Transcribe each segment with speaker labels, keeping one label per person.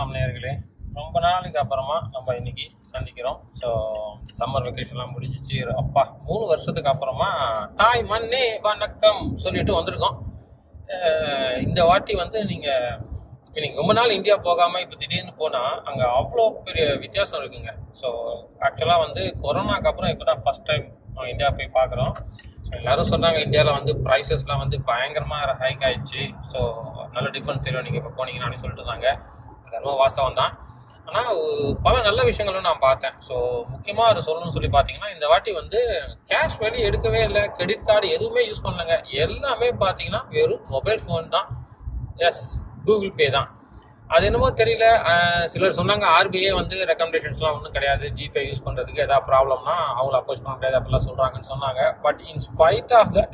Speaker 1: வணக்கம் நேர்களே ரொம்ப நாளைக்கு அப்புறமா நம்ம இன்னைக்கு சந்திக்கிறோம் ஸோ சம்மர் வெக்கேஷன்லாம் முடிஞ்சிச்சு அப்பா மூணு வருஷத்துக்கு அப்புறமா தாய் மண்ணே வணக்கம் சொல்லிட்டு வந்திருக்கோம் அஹ் இந்த வாட்டி வந்து நீங்கள் இன்னைக்கு ரொம்ப நாள் இந்தியா போகாமல் இப்போ திடீர்னு போனால் அங்கே அவ்வளோ பெரிய வித்தியாசம் இருக்குங்க ஸோ ஆக்சுவலாக வந்து கொரோனாக்கு அப்புறம் இப்போ தான் ஃபஸ்ட் டைம் இந்தியா போய் பார்க்குறோம் ஸோ எல்லாரும் சொன்னாங்க இந்தியாவில் வந்து ப்ரைஸஸ்லாம் வந்து பயங்கரமாக ஹைக் ஆயிடுச்சு ஸோ நல்ல டிஃப்ரென்ஸ் தெரியும் நீங்கள் இப்போ போனீங்கன்னு அப்படின்னு சொல்லிட்டு இருந்தாங்க அது ரொம்ப வாஸ்தவம் தான் ஆனால் பல நல்ல விஷயங்களும் நான் பார்த்தேன் ஸோ முக்கியமாக அதை சொல்லணும்னு சொல்லி பார்த்தீங்கன்னா இந்த வாட்டி வந்து கேஷ் வெளியே எடுக்கவே இல்லை கிரெடிட் கார்டு எதுவுமே யூஸ் பண்ணலங்க எல்லாமே பார்த்தீங்கன்னா வெறும் மொபைல் ஃபோன் தான் எஸ் கூகுள் பே தான் அது என்னமோ தெரியல அஹ் சிலர் சொன்னாங்க ஆர்பிஐ வந்து ரெக்கமெண்டேஷன்ஸ்லாம் ஒன்றும் கிடையாது ஜிபே யூஸ் பண்ணுறதுக்கு ஏதாவது ப்ராப்ளம்னா அவங்கள அப்ரோச் பண்ண முடியாது அப்படிலாம் சொல்கிறாங்கன்னு சொன்னாங்க but in spite of that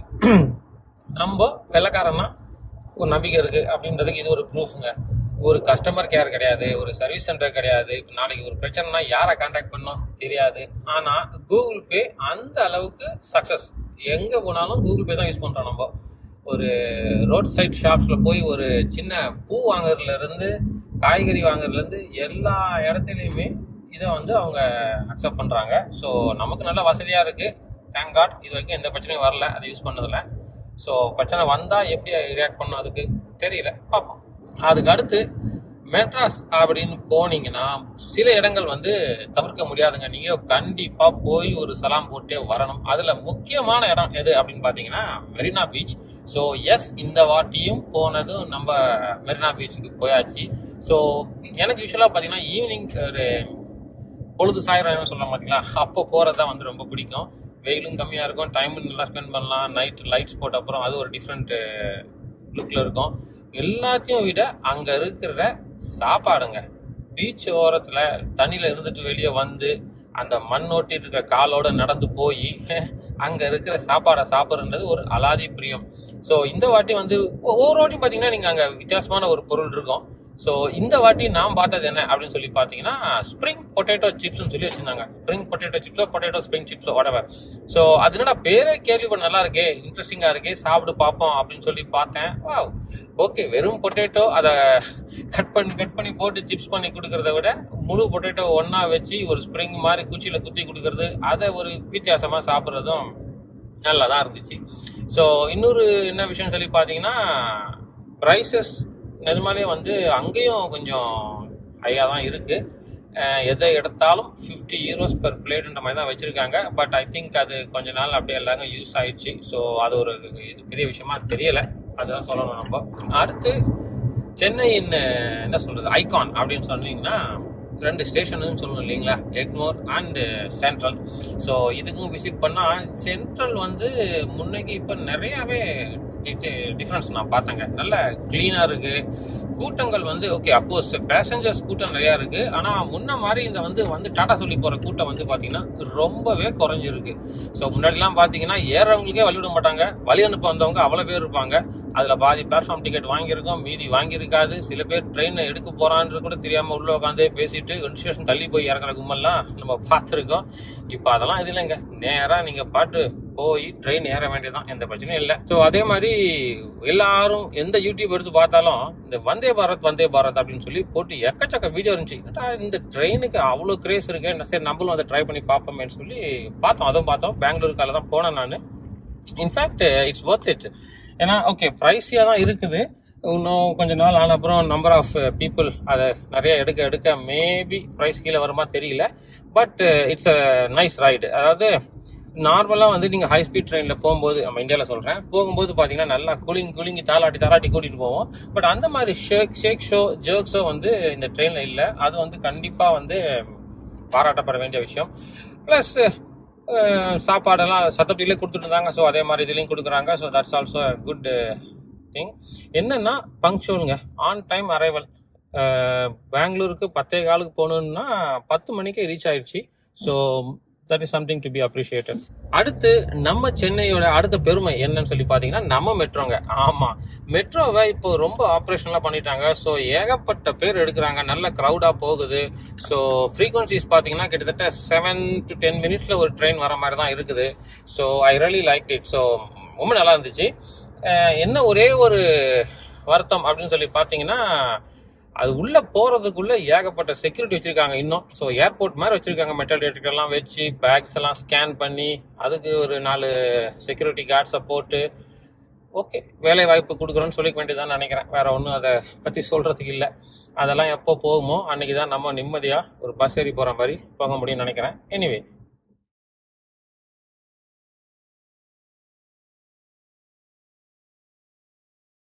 Speaker 1: நம்ம வெள்ளக்காரன்னா ஒரு நம்பிக்கை இருக்குது அப்படின்றதுக்கு இது ஒரு ப்ரூஃபுங்க ஒரு கஸ்டமர் கேர் கிடையாது ஒரு சர்வீஸ் சென்டர் கிடையாது இப்ப நாளைக்கு ஒரு பிரச்சனைனா யாரை காண்டாக்ட் பண்ணோம் தெரியாது ஆனால் கூகுள் பே அந்த அளவுக்கு சக்ஸஸ் எங்கே போனாலும் கூகுள் பே தான் யூஸ் பண்ணுறோம் நம்ம ஒரு ரோட் சைட் ஷாப்ஸில் போய் ஒரு சின்ன பூ வாங்குறதுல இருந்து காய்கறி வாங்குறதுல இருந்து எல்லா இடத்துலையுமே இதை வந்து அவங்க அக்செப்ட் பண்ணுறாங்க ஸோ நமக்கு நல்ல வசதியாக இருக்குது தேங்க் காட் இது வரைக்கும் எந்த பிரச்சனையும் வரல அதை யூஸ் பண்ணதில்ல ஸோ பிரச்சனை வந்தால் எப்படி ரியாக்ட் பண்ணணும் அதுக்கு தெரியல பார்ப்போம் அதுக்கு அடுத்து மெட்ராஸ் அப்படின்னு போனீங்கன்னா சில இடங்கள் வந்து தவிர்க்க முடியாதுங்க நீங்க கண்டிப்பா போய் ஒரு சலாம் போட்டே வரணும் அதுல முக்கியமான இடம் எது அப்படின்னு பாத்தீங்கன்னா மெரினா பீச் ஸோ எஸ் இந்த வாட்டியும் போனதும் நம்ம மெரினா பீச்சுக்கு போயாச்சு ஸோ எனக்கு யூஸ்வலாக பார்த்தீங்கன்னா ஈவினிங் ஒரு பொழுது சாயிரம் சொல்ல மாட்டீங்களா அப்போ போகிறது தான் வந்து ரொம்ப பிடிக்கும் வெயிலும் கம்மியாக இருக்கும் டைமும் நல்லா ஸ்பெண்ட் பண்ணலாம் நைட் லைட்ஸ் போட்ட அப்புறம் அது ஒரு டிஃப்ரெண்ட் லுக்கில் இருக்கும் எல்லாத்தையும் விட அங்கே இருக்கிற சாப்பாடுங்க பீச் ஓரத்தில் தண்ணியில் இருந்துட்டு வெளியே வந்து அந்த மண் ஓட்டிட்டு இருக்கிற காலோட நடந்து போய் அங்கே இருக்கிற சாப்பாடை சாப்பிட்றது ஒரு அலாதி பிரியம் ஸோ இந்த வாட்டி வந்து ஒவ்வொரு வாட்டி பார்த்தீங்கன்னா நீங்கள் அங்கே வித்தியாசமான ஒரு பொருள் இருக்கும் ஸோ இந்த வாட்டி நான் பார்த்தது என்ன அப்படின்னு சொல்லி பார்த்தீங்கன்னா ஸ்ப்ரிங் பொட்டேட்டோ சிப்ஸ்னு சொல்லி வச்சிருந்தாங்க ஸ்ப்ரிங் பொட்டேட்டோ சிப்ஸோ பொட்டேட்டோ ஸ்ப்ரிங் சிப்ஸோ whatever ஸோ அது என்னடா பேரே கேள்விப்பட நல்லா இருக்கே இன்ட்ரெஸ்டிங்காக இருக்கே சாப்பிட்டு பார்ப்போம் அப்படின்னு சொல்லி பார்த்தேன் வா ஓகே வெறும் பொட்டேட்டோ அதை கட் பண்ணி கட் பண்ணி போட்டு சிப்ஸ் பண்ணி கொடுக்கறத விட முழு பொட்டேட்டோ ஒன்றா வச்சு ஒரு ஸ்ப்ரிங் மாதிரி குச்சியில் குத்தி கொடுக்கறது அதை ஒரு வித்தியாசமாக சாப்பிட்றதும் நல்லா தான் இருந்துச்சு ஸோ இன்னொரு என்ன விஷயம் சொல்லி பார்த்தீங்கன்னா ப்ரைஸஸ் நிஜமாலே வந்து அங்கேயும் கொஞ்சம் ஹையாக தான் இருக்குது எதை எடுத்தாலும் ஃபிஃப்டி யூரோஸ் பெர் பிளேட்ன்ற மாதிரி தான் வச்சுருக்காங்க பட் ஐ திங்க் அது கொஞ்ச நாள் அப்படியே எல்லாரும் யூஸ் ஆயிடுச்சு ஸோ அது ஒரு இது பெரிய விஷயமா தெரியலை அதுதான் சொல்லணும் நம்ம அடுத்து சென்னையின் அஹ், என்ன சொல்கிறது ஐகான் அப்படின்னு சொன்னீங்கன்னா ரெண்டு ஸ்டேஷனுன்னு சொல்லணும் இல்லைங்களா எக்மோர் அண்ட் சென்ட்ரல் ஸோ இதுக்கும் விசிட் பண்ணால் சென்ட்ரல் வந்து முன்னைக்கு இப்போ நிறையாவே டிஃப்ரென்ஸ் நான் பார்த்தேங்க நல்ல க்ளீனாக இருக்குது கூட்டங்கள் வந்து ஓகே அப்கோர்ஸ் பேசஞ்சர்ஸ் கூட்டம் நிறையா இருக்கு ஆனால் முன்ன மாதிரி இந்த வந்து வந்து டாடா சொல்லி போகிற கூட்டம் வந்து பார்த்தீங்கன்னா ரொம்பவே குறைஞ்சிருக்கு ஸோ முன்னாடிலாம் பார்த்தீங்கன்னா ஏறவங்களுக்கே வழி விட மாட்டாங்க வழி அனுப்ப வந்தவங்க அவ்வளோ பேர் இருப்பாங்க அதில் பாதி பிளாட்ஃபார்ம் டிக்கெட் வாங்கியிருக்கோம் மீதி வாங்கியிருக்காது சில பேர் ட்ரெயின் எடுக்க போகிறான்னு கூட தெரியாமல் உள்ளே உட்காந்தே பேசிட்டு ரெண்டு ஸ்டேஷன் தள்ளி போய் இறங்குற கும்பல்லாம் நம்ம பார்த்துருக்கோம் இப்போ அதெல்லாம் இது இல்லைங்க நேராக நீங்கள் பாட்டு போய் ட்ரெயின் ஏற வேண்டியதான் எந்த பிரச்சனையும் இல்லை ஸோ அதே மாதிரி எல்லாரும் எந்த யூடியூப் எடுத்து பார்த்தாலும் இந்த வந்தே பாரத் வந்தே பாரத் அப்படின்னு சொல்லி போட்டு எக்கச்சக்க வீடியோ இருந்துச்சு என்னடா இந்த ட்ரெயினுக்கு அவ்வளோ கிரேஸ் இருக்கு என்ன சரி நம்மளும் அதை ட்ரை பண்ணி பார்ப்போமேன்னு சொல்லி பார்த்தோம் அதுவும் பார்த்தோம் பெங்களூருக்கால தான் போனேன் நான் இன்ஃபேக்ட் இட்ஸ் ஒர்த் இட் ஏன்னா ஓகே ப்ரைஸியாக தான் இருக்குது இன்னும் கொஞ்ச நாள் ஆன அப்புறம் நம்பர் ஆஃப் பீப்புள் அதை நிறைய எடுக்க எடுக்க மேபி ப்ரைஸ் கீழே வருமா தெரியல but it's a nice ride அதாவது நார்மலாக வந்து நீங்கள் ஹை ஸ்பீட் ட்ரெயினில் போகும்போது நம்ம இந்தியாவில் சொல்கிறேன் போகும்போது பார்த்தீங்கன்னா நல்லா குளிங் குளிங்கி தாளாட்டி தாளாட்டி கூட்டிகிட்டு போவோம் பட் அந்த மாதிரி ஷேக் ஷேக் ஷோ ஜோக்ஸோ வந்து இந்த ட்ரெயினில் இல்லை அது வந்து கண்டிப்பாக வந்து பாராட்டப்பட வேண்டிய விஷயம் ப்ளஸ் சாப்பாடெல்லாம் சத்தப்படியிலே கொடுத்துட்டு இருந்தாங்க ஸோ அதே மாதிரி இதுலேயும் கொடுக்குறாங்க so that's also good thing என்னன்னா பங்க்சுவலுங்க ஆன் டைம் அரைவல் பெங்களூருக்கு பத்தே காலுக்கு போகணுன்னா பத்து மணிக்கே ரீச் ஆயிடுச்சு so that is something to be appreciated அடுத்து நம்ம சென்னையோட அடுத்த பெருமை என்னன்னு சொல்லி பார்த்தீங்கன்னா நம்ம மெட்ரோங்க ஆமாம் மெட்ரோவை இப்போ ரொம்ப ஆப்ரேஷனலாக பண்ணிட்டாங்க ஸோ ஏகப்பட்ட பேர் எடுக்கிறாங்க நல்ல க்ரௌடாக போகுது ஸோ ஃப்ரீக்வன்சிஸ் பார்த்தீங்கன்னா கிட்டத்தட்ட செவன் டு டென் மினிட்ஸில் ஒரு ட்ரெயின் வர மாதிரி தான் இருக்குது so I really like it so ரொம்ப நல்லா இருந்துச்சு அஹ் என்ன ஒரே ஒரு வருத்தம் அப்படின்னு சொல்லி பார்த்தீங்கன்னா அது உள்ள போறதுக்குள்ள ஏகப்பட்ட செக்யூரிட்டி வச்சிருக்காங்க இன்னும் ஸோ ஏர்போர்ட் மாதிரி வச்சிருக்காங்க மெட்டல் டிடெக்டர் எல்லாம் வச்சு பேக்ஸ் எல்லாம் ஸ்கேன் பண்ணி அதுக்கு ஒரு நாலு செக்யூரிட்டி கார்ட்ஸை போட்டு ஓகே வேலை வாய்ப்பு கொடுக்குறோன்னு சொல்லிக்க வேண்டியதான் நினைக்கிறேன் வேற ஒன்றும் அதை பற்றி சொல்றதுக்கு இல்லை அதெல்லாம் எப்போ போகுமோ அன்னைக்கு தான் நம்ம நிம்மதியாக ஒரு பஸ் ஏறி போகிற மாதிரி போக முடியும்னு நினைக்கிறேன் எனிவே